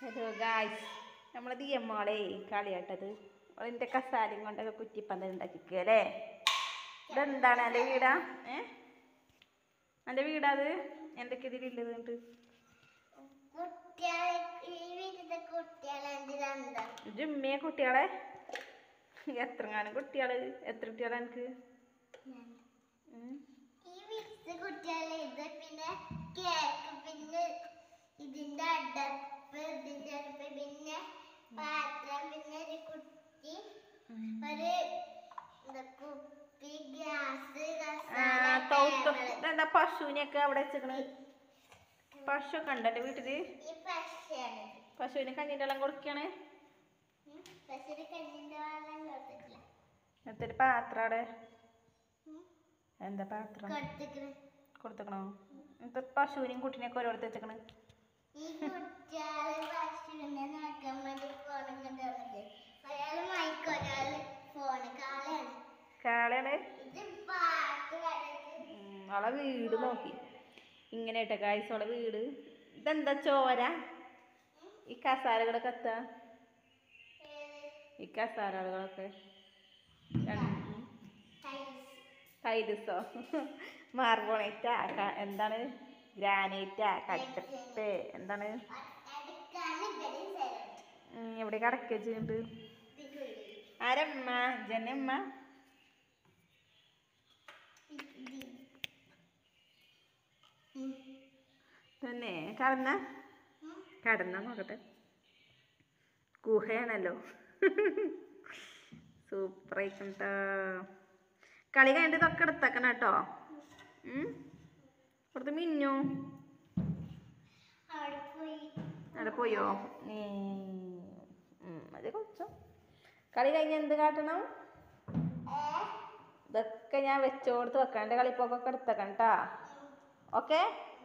Hello guys നമ്മളെ ദിയമ്മോളെ കളിയാട്ടത് അവളിൻ്റെ കസാലയും കൊണ്ടൊക്കെ കുറ്റിപ്പന്ത ഉണ്ടാക്കിക്കുക അല്ലേ ഇതെന്താണ് എൻ്റെ വീടാ ഏ എൻ്റെ വീടാ അത് എന്തൊക്കെ ഇതിലുള്ളത് എന്നിട്ട് കുട്ടികളെ ഈ വീട്ടിലെ കുട്ടികളെ എന്തിനാ ജിമ്മിയെ കുട്ടികളെ എത്രങ്ങാനും കുട്ടികള് എത്ര കുട്ടികളാ എനിക്ക് ഉം. ഈ വീട്ടിലെ കുട്ടികളെ ഇത് പിന്നെ കേക്ക് പിന്നെ ഇതിന്റെ അടപ്പ് ഇതിന്റെ അടപ്പ് പിന്നെ പാത്രം പിന്നെ ഒരു കുട്ടി ഒരു എന്താ കുപ്പി ഗ്യാസ് ആ തൗത്തം ഇതെന്താ പശുവിനെയൊക്കെ അവിടെ വെച്ചേക്കണ് പശു ഒക്കെ ഉണ്ടോ എൻ്റെ വീട്ടില് ഈ പശയാണ് പശുവിന് കഞ്ഞിൻ്റെ വെള്ളം കൊടുക്കുകയാണ് പശുവിന് കഞ്ഞിന്റെ വെള്ളം കൊടുത്തിട്ടില്ല എന്നിട്ടൊരു പാത്രം അവിടെ ഉം. എന്താ പാത്രം കൊടുത്തിക്കണ് കൊടുത്തേക്കണോ എന്നിട്ട് പശുവിനെയും കുട്ടീനെയൊക്കെ ഓരോരുത്തർ വെച്ചേക്കണ് ഈ കുട്ടികള് പശുവിനെ നോക്കാൻ വേണ്ടി ഫോണും കൊണ്ടുവന്നത് ഒരാള് മൈക്ക് ഒരാള് ഫോണ് കാളാണ് കാളയാണ് ഇത് പാട്ട് കടക്ക് ഉം, അവളെ വീട് നോക്കി ഇങ്ങനെ ഇട്ട കായ്സോളെ വീട് ഇതെന്താ ചോര ഈ കസാരകളൊക്കെ എത്താ ഈ കസാരകളൊക്കെ ടൈൽസോ മാർബോണേറ്റാ ക- എന്താണ് ഗ്രാനൈറ്റാ കച്ചപ്പ് എന്താണ് അടുക്കാണ് ഇവരും സ്ഥലം ഉം, എവിടെ കടക്കുക ചെയ്യുന്നുണ്ട് ആരമ്മ ജനമ്മ തന്നെ കടന്ന കടന്ന നോക്കട്ടെ ഗുഹയാണല്ലോ സൂപ്പർ ആയിക്കണ്ട കളി കഴിഞ്ഞിട്ട് ഇതൊക്കെ എടുത്തേക്കണം കേട്ടോ ഉം? ഇവിടുത്തെ മിന്നു അവിടെ പോയി അവിടെ പോയോ ഉം, അത് കുറച്ചോ കളി കഴിഞ്ഞ് എന്ത് കാട്ടണം ഇതൊക്കെ ഞാൻ വെച്ചോടുത്ത് വെക്കാണ്ട് കളിപ്പോക്കൊക്കെ എടുത്തേക്കണം കേട്ടോ ഓക്കെ